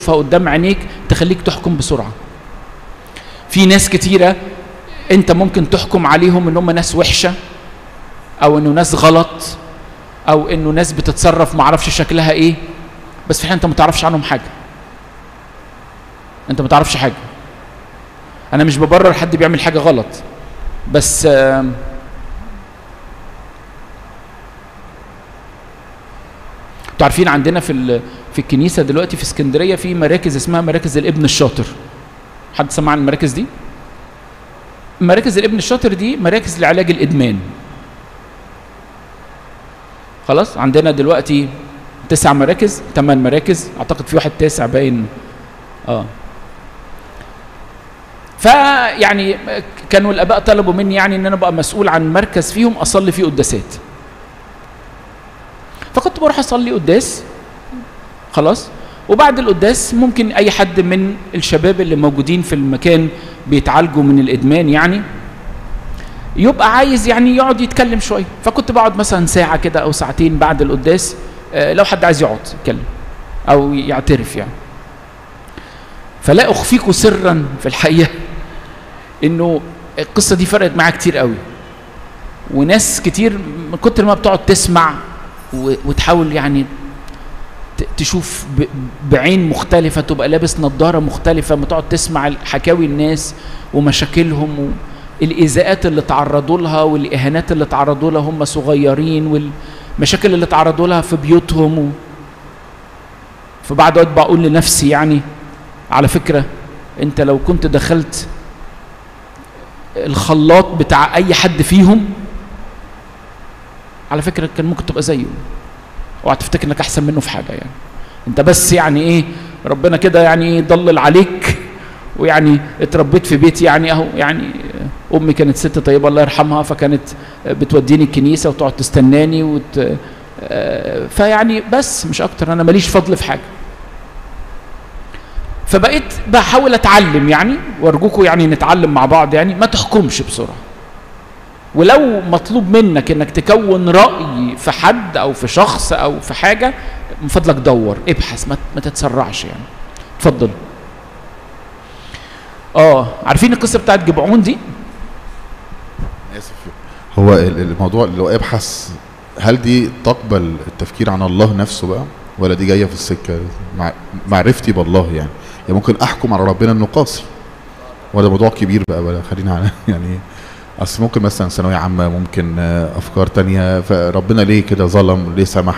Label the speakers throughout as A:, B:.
A: قدام عينيك تخليك تحكم بسرعه في ناس كتيره انت ممكن تحكم عليهم ان هم ناس وحشه او انه ناس غلط او انه ناس بتتصرف معرفش شكلها ايه بس في الحقيقه انت ما تعرفش عنهم حاجه انت ما تعرفش حاجه انا مش ببرر حد بيعمل حاجه غلط بس آم، انتوا عارفين عندنا في ال- في الكنيسه دلوقتي في اسكندريه في مراكز اسمها مراكز الابن الشاطر حد سمع عن المراكز دي مراكز الابن الشاطر دي مراكز لعلاج الادمان خلاص عندنا دلوقتي تسع مراكز ثمان مراكز اعتقد في واحد تاسع باين اه فيعني كانوا الاباء طلبوا مني يعني ان انا ابقى مسؤول عن مركز فيهم اصلي فيه قداسات فكنت بروح اصلي قداس خلاص وبعد القداس ممكن اي حد من الشباب اللي موجودين في المكان بيتعالجوا من الادمان يعني يبقى عايز يعني يقعد يتكلم شويه فكنت بقعد مثلا ساعه كده او ساعتين بعد القداس آه، لو حد عايز يقعد يتكلم او يعترف يعني فلا اخفيكم سرا في الحقيقه انه القصه دي فرقت معايا كتير قوي وناس كتير من كتر ما بتقعد تسمع و- وتحاول يعني ت- تشوف ب- بعين مختلفة تبقى لابس نظارة مختلفة ما تقعد تسمع حكاوي الناس ومشاكلهم والإيذاءات اللي تعرضوا لها والإهانات اللي تعرضوا لها هم صغيرين والمشاكل اللي تعرضوا لها في بيوتهم و... فبعد وقت بقول لنفسي يعني على فكرة أنت لو كنت دخلت الخلاط بتاع أي حد فيهم على فكرة كان ممكن تبقى زيه اوعى تفتكر انك احسن منه في حاجه يعني انت بس يعني ايه ربنا كده يعني ايه ضلل عليك ويعني اتربيت في بيت يعني اهو يعني امي كانت ست طيبه الله يرحمها فكانت بتوديني الكنيسه وتقعد تستناني وت آه، فيعني بس مش اكتر انا ماليش فضل في حاجه فبقيت بحاول اتعلم يعني وارجوكم يعني نتعلم مع بعض يعني ما تحكمش بسرعه ولو مطلوب منك انك تكون راي في حد او في شخص او في حاجه من فضلك دور ابحث ما, ما تتسرعش يعني اتفضل اه عارفين القصه بتاعت جبعون دي
B: اسف هو ال- الموضوع اللي هو ابحث هل دي تقبل التفكير عن الله نفسه بقى ولا دي جايه في السكه مع معرفتي بالله يعني يعني ممكن احكم على ربنا انه قاسي وده موضوع كبير بقى ولا خلينا على يعني اصل ممكن مثلا ثانويه عامه ممكن آه، افكار تانية فربنا ليه كده ظلم ليه سمح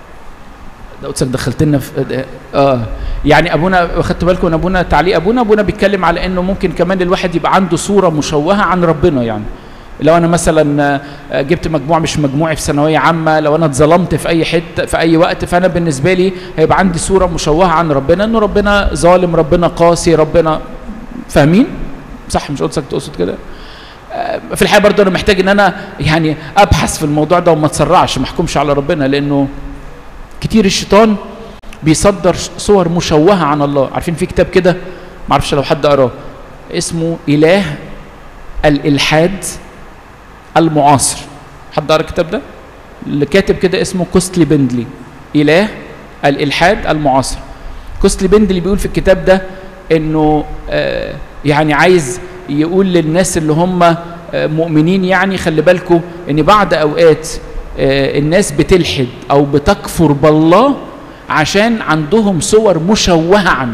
A: ده قدسك دخلت لنا في اه يعني ابونا خدت بالكم ان ابونا تعليق ابونا ابونا بيتكلم على انه ممكن كمان الواحد يبقى عنده صوره مشوهه عن ربنا يعني لو انا مثلا آه، جبت مجموع مش مجموعي في ثانويه عامه لو انا اتظلمت في اي حته في اي وقت فانا بالنسبه لي هيبقى عندي صوره مشوهه عن ربنا انه ربنا ظالم ربنا قاسي ربنا فاهمين صح مش قدسك تقصد كده آه، في الحقيقه برضه انا محتاج ان انا يعني ابحث في الموضوع ده وما اتسرعش ما احكمش على ربنا لانه كتير الشيطان بيصدر صور مشوهه عن الله عارفين في كتاب كده ما اعرفش لو حد قراه اسمه اله الالحاد المعاصر حد قرا الكتاب ده اللي كاتب كده اسمه كوستلي بندلي اله الالحاد المعاصر كوستلي بندلي بيقول في الكتاب ده انه آه يعني عايز يقول للناس اللي هم آه مؤمنين يعني خلي بالكم ان بعض اوقات آه الناس بتلحد او بتكفر بالله عشان عندهم صور مشوهه عنه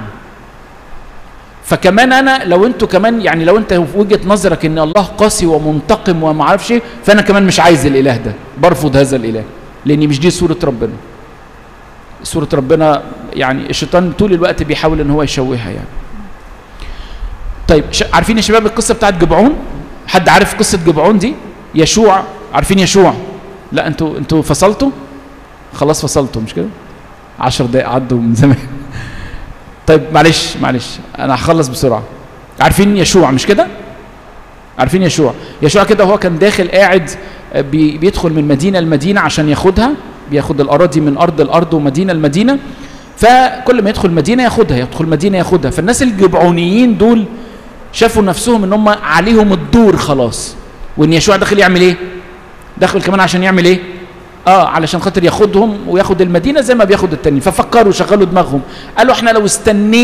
A: فكمان انا لو انتوا كمان يعني لو انت في وجهه نظرك ان الله قاسي ومنتقم وما اعرفش ايه فانا كمان مش عايز الاله ده برفض هذا الاله لان مش دي صوره ربنا صوره ربنا يعني الشيطان طول الوقت بيحاول ان هو يشوهها يعني طيب ش- عارفين يا شباب القصه بتاعت جبعون حد عارف قصه جبعون دي يشوع عارفين يشوع لا انتوا انتوا فصلتوا خلاص فصلتوا مش كده عشر دقايق عدوا من زمان طيب معلش معلش انا هخلص بسرعه عارفين يشوع مش كده عارفين يشوع يشوع كده هو كان داخل قاعد آه، بي بيدخل من مدينه لمدينه عشان ياخدها بياخد الاراضي من ارض الارض ومدينه لمدينه فكل ما يدخل مدينه ياخدها يدخل مدينه ياخدها فالناس الجبعونيين دول شافوا نفسهم ان هم عليهم الدور خلاص وان يشوع داخل يعمل ايه داخل كمان عشان يعمل ايه اه علشان خاطر ياخدهم وياخد المدينه زي ما بياخد التانيين ففكروا شغلوا دماغهم قالوا احنا لو استنينا